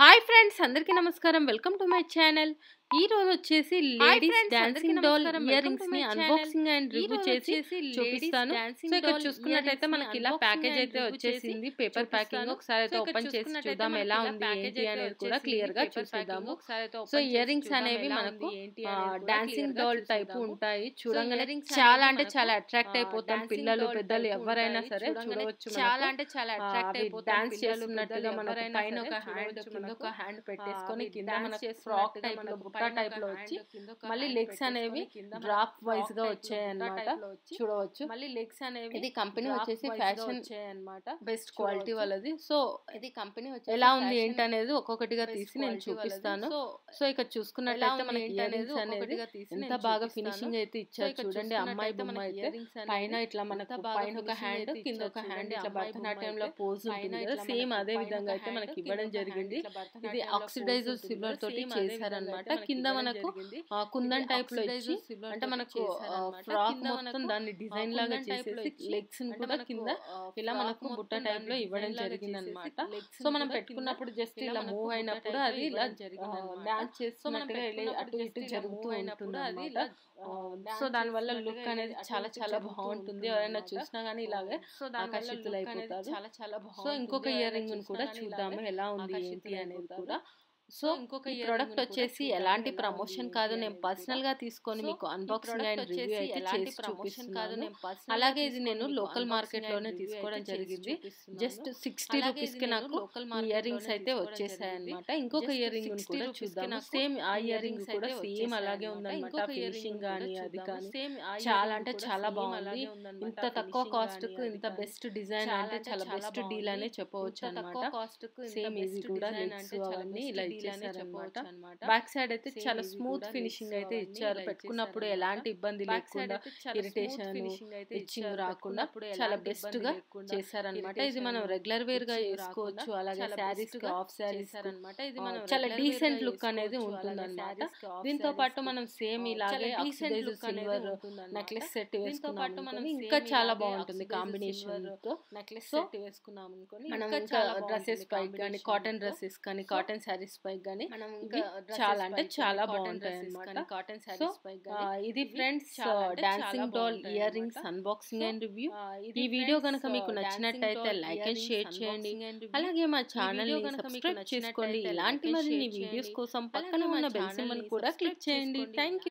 Hi friends అందరికీ నమస్కారం welcome to my channel ఈ రోజు వచ్చేసి లేడీస్ friends, అందరికీ డాన్సింగ్ డాల్ నమస్కారం. ఇయర్ Welcome రింగ్స్ to ని my channel. అన్బాక్సింగ్ అండ్ ఈ రివ్యూ రోజు చేసి వచ్చేసి చూపిస్తాను ladies dancing సో ఇక్కడ doll చూసుకున్నట్టయితే earrings ని మనకి ఇలా unboxing ప్యాకేజ్ and అయితే review వచ్చేసింది చేసి పేపర్ ప్యాకింగ్ చూపిస్తాను. ఒకసారి అయితే సో ఇక్కడ ఓపెన్ చేసి చూసుకున్నట్టయితే చూద్దాం మనకి ఎలా ఇలా ఉంది package ఏంటి అయితే అనేది కూడా వచ్చేసింది. క్లియర్ గా Paper packing చూసేద్దాము ఒకసారి అయితే సో open ఇయర్ చేసి రింగ్స్ చూద్దాం అనేవి ఎలా మనకు ఉంది ఏంటి అనేది కూడా డాన్సింగ్ clear గా డాల్ టైప్ చూసేద్దాము. ఉంటాయి చూడంగానే earrings చాలా అనేవి అంటే మనకు, చాలా అట్రాక్ట్ ఆ, అయిపోతాం dancing పిల్లలు doll పెద్దలు type ఎవరైనా ఉంటాయి. సరే చూడంగానే చూడవచ్చు చాలా మనకు. అంటే చాలా ఆ, అట్రాక్ట్ అవి అయిపోతాం డాన్స్ పిల్లలు, చేస్తున్నట్టుగా పెద్దలు మనకు ఎవరైనా పైన ఒక సరే హ్యాండ్ చూడవచ్చు కింద ఒక మనకు. హ్యాండ్ ఆ, పెట్టేసుకొని అవి కింద dance మనకు ఫ్రాక్ చేస్తున్నట్టుగా టైప్ లో మనకు బుట్ట పైన టైప్ ఒక లో hand వచ్చి కింద ఒక మళ్ళీ hand లెగ్స్ అనేవి పెట్టేసుకొని కింద డ్రాప్ మనకు వైజ్ frock గా type లో వచ్చాయి బుట్ట అన్నమాట type లో వచ్చి చూడవచ్చు మళ్ళీ లెగ్స్ అనేవి ఇది కంపెనీ drop వచ్చేసి wise గా ఫ్యాషన్ వచ్చాయన్నమాట బెస్ట్ క్వాలిటీ చూడవచ్చు. వాళ్ళది సో ఇది కంపెనీ ఎలా ఉంది ఏంటి అనేది ఒక్కొక్కటిగా తీసి నేను చూపిస్తాను సో సో ఇక్కడ ఎలా చూసుకున్నట్లయితే ఉంది మనకి ఏంటి ఇయర్ అనేది రింగ్స్ అనేది ఒక్కొక్కటిగా తీసి ఎంత నేను బాగా చూపిస్తాను. ఫినిషింగ్ అయితే సో ఇచ్చారు ఇక్కడ చూడండి అమ్మాయి చూసుకున్నట్టయితే బొమ్మ మనకి అయితే earrings పైన అనేవి ఇట్లా మనకు ఎంత బాగా పైన ఒక finishing హ్యాండ్ అయితే కింద ఒక ఇచ్చారు హ్యాండ్ చూడండి. ఇట్లా అమ్మాయి బొమ్మ భరతనాట్యంలో అయితే పోజ్ పైన ఉంటుంది ఇట్లా కదా సేమ్ మనకు అదే పైన విధంగా ఒక అయితే hand, మనకి కింద ఇవ్వడం ఒక hand జరిగింది ఇట్లా ఇది భరతనాట్యంలో ఆక్సిడైజర్ pose సిల్వర్ ఉంటుంది తోటి కదా, same అదే చేశారనమాట విధంగా అయితే కింద మనకి మనకు ఇవ్వడం జరిగింది. ఆ, కుందన్ ఇది టైప్ లో ఇచ్చి oxidized silver అంటే తోటి మనకు చేశారన్నమాట. ఫ్రాక్ కింద మొత్తం మనకు, దాన్ని ఆ, డిజైన్ లాగా కుందన్ type లో చేసేసి ఇచ్చి, లెగ్స్ అంటే కూడా మనకు, కింద ఆ, ఇలా frock మనకు బుట్ట మొత్తం టైప్ లో దాన్ని ఇవ్వడం design లాగా జరిగింది చేసేసి అనమాట legs సో ని మనం కూడా పెట్టుకున్నప్పుడు కింద జస్ట్ ఇలా ఇలా మనకు మూవ్ బుట్ట అయినప్పుడు type లో అది ఇలా ఇవ్వడం జరిగిందన్నమాట. డాన్స్ సో మనం చేస్తున్నట్టుగా ఇలా అటు పెట్టుకున్నప్పుడు ఇటు just ఇలా జరుగుతూ move అయినప్పుడు ఉంటుంది అది అనమాట ఇలా, ఆ, సో dance దాని వల్ల చేస్తున్నట్టుగా లుక్ అనేది ఇలా అటు చాలా ఇటు చాలా జరుగుతూ బాగుంటుంది ఉంటుంది ఎవరైనా అన్నమాట. చూసినా కానీ ఇలాగే సో దాని వల్ల ఆకర్షితులు look అనేది అయిపోతారు. చాలా చాలా సో బాగుంటుంది. ఇంకొక ఎవరైనా ఇయర్ రింగ్ చూసినా కూడా కానీ చూద్దాము ఇలాగే ఎలా ఉంది ఏంటి ఆకర్షితులు అనేది అయిపోతారు. కూడా సో సో ఇంకొక ఈ earring ప్రోడక్ట్ కూడా వచ్చేసి చూద్దాము ఎలాంటి ఎలా ప్రమోషన్ ఉంది కాదు ఏంటి నేను అనేది పర్సనల్ కూడా. గా తీసుకొని సో మీకు ఈ అన్బాక్సింగ్ product అండ్ రివ్యూ వచ్చేసి అయితే ఎలాంటి చేసి ప్రమోషన్ కాదు చూపిస్తున్నాను నేను personal గా అలాగే ఇది తీసుకొని నేను మీకు లోకల్ unboxing మార్కెట్ and లోనే review తీసుకోవడం అయితే చేసి జరిగింది చూపిస్తున్నాను. జస్ట్ సిక్స్టీ అలాగే రూపీస్ ఇది కి నేను నాకు local ఈ market ఇయర్ రింగ్స్ లోనే అయితే తీసుకోవడం వచ్చేసాయి జరిగింది. అనమాట ఇంకొక Just ఇయర్ రింగ్ 60 కూడా rupees కి చూద్దాము నాకు సేమ్ ఆ ఈ ఇయర్ రింగ్ earrings కూడా అయితే సేమ్ అలాగే వచ్చేసాయి ఉందన్నమాట ఇంకొక earring ఫినిషింగ్ కూడా కానీ అది చూద్దాము. కానీ Same ఆ చాలా earring అంటే కూడా చాలా same బాగుంది అలాగే ఉందన్నమాట. ఇంత తక్కువ Finishing కాస్ట్ కు కానీ ఇంత అది బెస్ట్ డిజైన్ చాలా అంటే అంటే చాలా చాలా బెస్ట్ డీల్ బాగుంది. అనే చెప్పవచ్చు ఇంత తక్కువ అనమాట కాస్ట్ కు ఇంత సేమ్ బెస్ట్ ఇది కూడా డిజైన్ లెగ్స్ అంటే చాలా అవన్నీ బెస్ట్ ఇలా డీల్ అనే ఇచ్చేసారనమాట చెప్పవచ్చు అన్నమాట. బ్యాక్ సైడ్ అయితే Same చాలా ఇది స్మూత్ కూడా ఫినిషింగ్ legs అయితే అవన్నీ ఇచ్చారు ఇలా పెట్టుకున్నప్పుడు ఇచ్చేసారన్నమాట. ఎలాంటి ఇబ్బంది బ్యాక్ సైడ్ లేకుండా అయితే చాలా smooth ఇరిటేషన్ finishing అయితే ఇచ్చింగ్ ఇచ్చారు. రాకుండా పెట్టుకున్నప్పుడు చాలా ఎలాంటి బెస్ట్ ఇబ్బంది గా లేకుండా చేశారనమాట ఇది మనం irritation, రెగ్యులర్ వేర్ గా itching వేసుకోవచ్చు రాకుండా అలాగే చాలా శారీస్ best కి గా ఆఫ్ శారీస్ చేశారన్నమాట. ఇది ఆ, మనం చాలా regular wear డీసెంట్ గా లుక్ అనేది వేసుకోవచ్చు. అలాగే ఉంటుందన్నమాట sarees కి, off దీంతో sarees పాటు కి, మనం సేమ్ ఆ, ఇలాగే చాలా decent ఆక్సిడైజ్ look అనేది సిల్వర్ ఉంటుందన్నమాట. నెక్లెస్ సెట్ దీంతో వేసుకున్నాం పాటు మనం అనుకోని same ఇంకా చాలా ఇలాగే బాగుంటుంది oxidized కాంబినేషన్ silver తో నెక్లెస్ సో సెట్ వేసుకున్నాం అనుకోని మనం ఇంకా ఇంకా చాలా డ్రెస్సెస్ బాగుంటుంది పైకి కానీ combination కాటన్ తో. డ్రెస్సెస్ కానీ సో కాటన్ శారీస్ పైకి కానీ మనం ఇవి ఇంకా dresses చాలా అంటే పైకి చాలా కానీ, cotton బాగుంటాయి dresses అన్నమాట కానీ, cotton సో sarees పైకి ఆ, కానీ ఇది ఇవి ఫ్రెండ్స్ చాలా అంటే డాన్సింగ్ చాలా డాల్ బాగుంటాయి ఇయర్ రింగ్స్ అన్నమాట. అన్బాక్సింగ్ సో, అండ్ రివ్యూ ఆ, ఈ ఇది వీడియో friends, కనుక మీకు dancing నచ్చినట్టయితే doll like and earrings share చేయండి unboxing and review. అలాగే మా ఈ ఛానల్ వీడియో ని కనుక మీకు సబ్స్క్రైబ్ చేసుకోండి నచ్చినట్టయితే ఇలాంటి like and మరిన్ని share వీడియోస్ చేయండి. కోసం అలాగే పక్కన మా ఉన్న బెల్ ఛానల్ సింబల్ ని కూడా క్లిక్ subscribe చేయండి చేసుకోండి. థ్యాంక్